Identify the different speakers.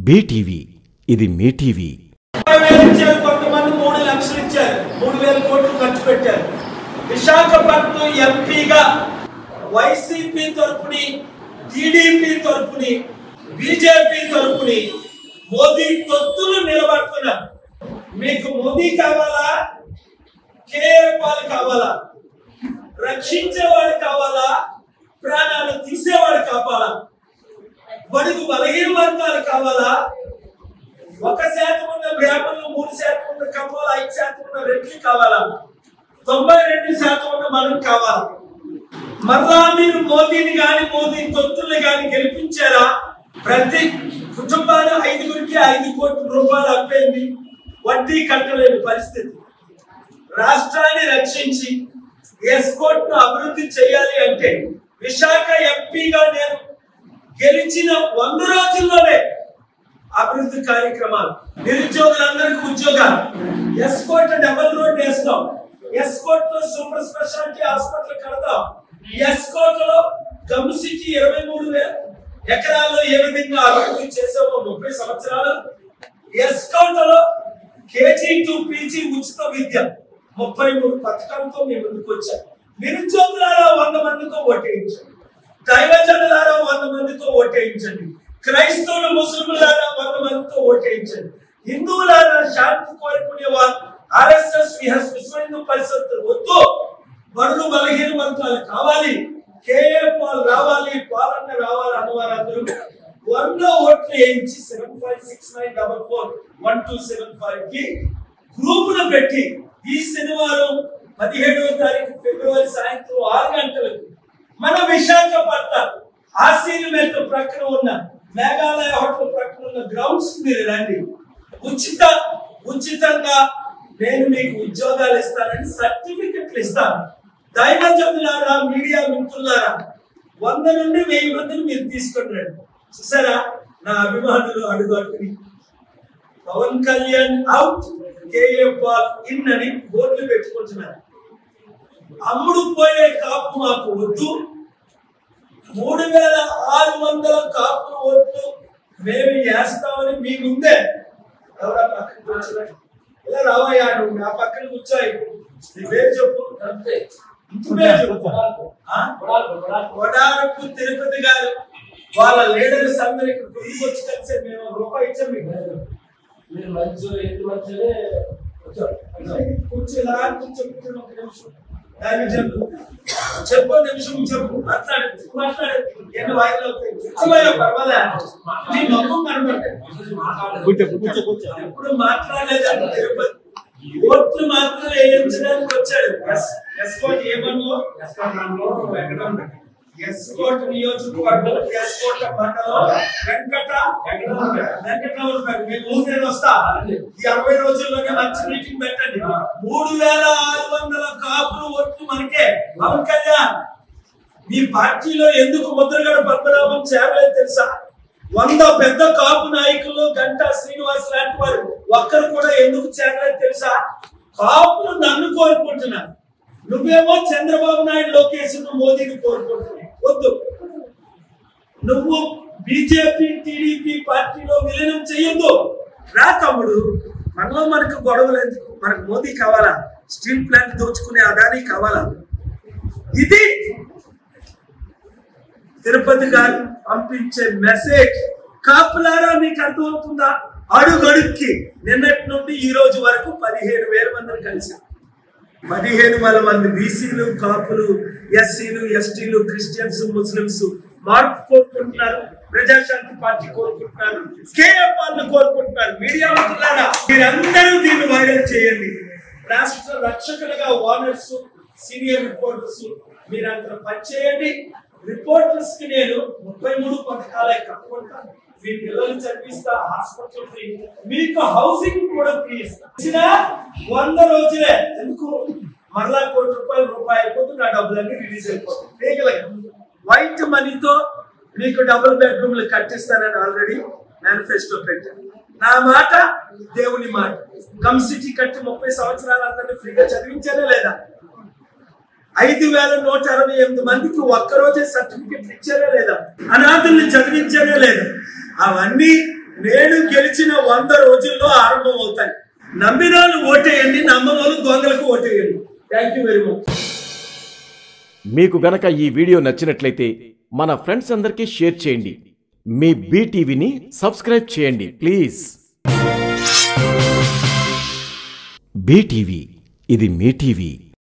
Speaker 1: BTV ఇది మీ TV
Speaker 2: ముప్పై వేలు ఇచ్చారు కొంతమంది మూడు లక్షలు ఇచ్చారు మూడు వేల కోట్లు ఖర్చు పెట్టారు విశాఖపట్నం ఎంపీగా వైసీపీ తరపుని టీడీపీ తరపుని బీజేపీ తరపుని మోదీ తొత్తులు నిలబడుతున్నారు మీకు మోదీ కావాలా కేఏ పాల్ కావాలా రక్షించేవాడు కావాలా ప్రాణాలు తీసేవాడు కావాలా బడుగు బలహీన వర్గాలు కావాలా ఒక శాతం ఉన్న బ్రాహ్మణులు మూడు శాతం ఉన్న కమ్మాల ఐదు శాతం ఉన్న రెడ్లు కావాలా తొంభై రెండు శాతం ఉన్న మనం కావాలా మరలా మీరు మోదీని గాని మోదీ తొత్తుల్ని గాని గెలిపించారా ప్రతి కుటుంబాలు ఐదుగురికి ఐదు కోట్ల రూపాయలు అప్పైంది వడ్డీ కట్టలేని పరిస్థితి రాష్ట్రాన్ని రక్షించి ఎస్కోట్ ను అభివృద్ధి చేయాలి అంటే విశాఖ ఎంపీగా నేను గెలిచిన వంద రోజుల్లోనే అభివృద్ధి కార్యక్రమాలు నిరుద్యోగులందరికీ ఉద్యోగాలు ఎస్కోట్ డబల్ రోడ్ వేస్తాం ఎస్కోట్ లో సూపర్ స్పెషాలిటీ హాస్పిటల్ కడతాం ఎస్కోట్ లో గమ్ సిటీ ఇరవై మూడు వేల ఎకరాల్లో ఏ విధంగా అభివృద్ధి చేసామో ముప్పై సంవత్సరాలు ఎస్కోట్ లో కేజీ టు పీజీ ఉచిత విద్య ముప్పై మూడు పథకాలతో మీ ముందుకు వచ్చాం నిరుద్యోగులారా వంద మందితో ఓటేయించండి దైవజనులారా వంద మందితో ఓటేయించండి క్రైస్తవులు ముస్లింలారా వంద మందితో ఓటేయించండి హిందువులారా శాంతి కోరుకునే వారు ఆర్ఎస్ఎస్ విశ్వ హిందూ పరిషత్ వద్దు బడుగు బలహీన వర్గాలు కావాలి కేఏ పాల్ రావాలి పాలన్న రావాలి అన్నవారు అందరూ వంద ఓట్లు వేయించి seven five six nine double four one two seven five కి గ్రూపులు పెట్టి ఈ శనివారం పదిహేడవ తారీఖు ఫిబ్రవరి సాయంత్రం ఆరు గంటలకు మన విశాఖపట్నం ఆసీన మెట్ల ప్రక్కన ఉన్న మేఘాలయ హోటల్ ప్రక్కన ఉన్న గ్రౌండ్స్ మీరు రండి ఉచిత ఉచితంగా నేను మీకు ఉద్యోగాలు ఇస్తానని సర్టిఫికెట్లు ఇస్తాను దైవజనులారా మీడియా మిత్రులారా వంద నుండి వెయ్యి మందిని మీరు తీసుకొని రండి చూసారా నా అభిమానులు అడుగు అడుగుని పవన్ కళ్యాణ్ అవుట్ కేఏ పాల్ ఇన్ అని బోర్డులు పెట్టుకుంటున్నారు అమ్ముడు పోయే కాపు మాకు వద్దు మూడు వేల ఆరు వందల కాపు ఓట్లు మేము వేస్తామని మీ ముందే ఎవరా పక్కన కూర్చున్నా ఇలా రావయ్యా నువ్వు నా పక్కన కూర్చోయి నీ పేరు చెప్పు ఇంటి పేరు చెప్పు ఆ? కొడారపు తిరుపతి గారు వాళ్ళ లీడర్స్ అందరు ఇక్కడ గుర్తుకొచ్చి కలిసి మేము ఒక రూపాయి ఇచ్చాం మీకు
Speaker 3: మీరు మంచి ఎంత మంచిదే
Speaker 2: కూర్చో ఇలా కూర్చో కూర్చో ఒక నిమిషం దాన్ని చెప్పు చెప్పు నిమిషం చెప్పు మాట్లాడు మాట్లాడు ఎన్ని వాయిదాలు అవుతాయి కూర్చోబోయా పర్వాలే నీ మొహం కనబడతాయి ఎప్పుడు మాట్లాడలేదు అంటే తిరుపతి ఓట్లు మాత్రం వేయించడానికి వచ్చాడు ఎస్ ఎస్కోట్ ఏమన్నా వెంకటరమణ ఎస్కోట్ నియోజకవర్గం ఎస్కోట్ మండలం వెంకట వెంకటరమణ మీ ఊరు నేను వస్తా ఈ అరవై రోజుల్లోనే మంచి మీటింగ్ పెట్టండి మూడు వేల ఆరు వందల కాపులు ఓట్లు మనకే పవన్ కళ్యాణ్ మీ పార్టీలో ఎందుకు ముద్రగడ పద్మనాభం చేరలేదు తెలుసా వంద పెద్ద కాపు నాయకుల్లో గంటా శ్రీనివాస్ లాంటి వారు ఒక్కరు కూడా ఎందుకు చేరలేదు తెలుసా కాపులు నన్ను కోరుకుంటున్నారు నువ్వేమో చంద్రబాబు నాయుడు లోకేష్ మోదీని కోరుకుంటున్నావు వద్దు నువ్వు బీజేపీ టీడీపీ పార్టీలో విలీనం చెయ్యొద్దు రా తమ్ముడు మనలో మనకు గొడవలు ఎందుకు మనకు మోదీ కావాలా స్టీల్ ప్లాంట్ దోచుకునే అదానీ కావాలా ఇది తిరుపతి గారు పంపించే మెసేజ్ కాపులారా మీకు అర్థమవుతుందా అడుగడుక్కి నిన్నటి నుండి ఈ రోజు వరకు పదిహేను వేల మందిని కలిసాం పదిహేను వేల మంది బీసీలు కాపులు ఎస్సీలు ఎస్టీలు క్రిస్టియన్స్ ముస్లిమ్స్ మార్పు కోరుకుంటున్నారు ప్రజాశాంతి పార్టీ కోరుకుంటున్నారు కేఎఫ్ వాళ్ళు కోరుకుంటున్నారు మీడియా మిత్రులారా మీరందరూ దీన్ని వైరల్ చేయండి రాష్ట్ర రక్షకులుగా ఓనర్స్ సీనియర్ రిపోర్టర్స్ మీరందరూ పనిచేయండి రిపోర్టర్స్ కి నేను ముప్పై మూడు పథకాలే కట్టుకుంటాను మీ పిల్లలు చదివిస్తా హాస్పిటల్ ఫ్రీ మీకు హౌసింగ్ కూడా ఫ్రీ ఇస్తా ఇచ్చిన వంద రోజులే ఎందుకు మరలా కోటి రూపాయలు రూపాయి అయిపోతుంది నా డబ్బులన్నీ రిలీజ్ అయిపోతుంది లీగల్గా వైట్ మనీతో మీకు డబుల్ బెడ్రూమ్లు కట్టిస్తానని ఆల్రెడీ మేనిఫెస్టో పెట్టాను నా మాట దేవుని మాట కమ్ సిటీ కట్టి ముప్పై సంవత్సరాలు అందరినీ ఫ్రీగా చదివించానే లేదా ఐదు వేల నూట అరవై ఎనిమిది మందికి ఒక్కరోజే సర్టిఫికెట్లు ఇచ్చారే లేదా అనాథుల్ని చదివించారే లేదా అవన్నీ నేను గెలిచిన వంద రోజుల్లో ఆరంభం అవుతాయి నమ్మిన వాళ్ళు ఓటేయండి నమ్మని వాళ్ళు దొంగలకు ఓటేయండి థ్యాంక్ యూ వెరీ మచ్
Speaker 1: మీకు గనక ఈ వీడియో నచ్చినట్లయితే మన ఫ్రెండ్స్ అందరికీ షేర్ చేయండి మీ బీటీవీని సబ్స్క్రైబ్ చేయండి ప్లీజ్ బీటీవీ ఇది మీ టీవీ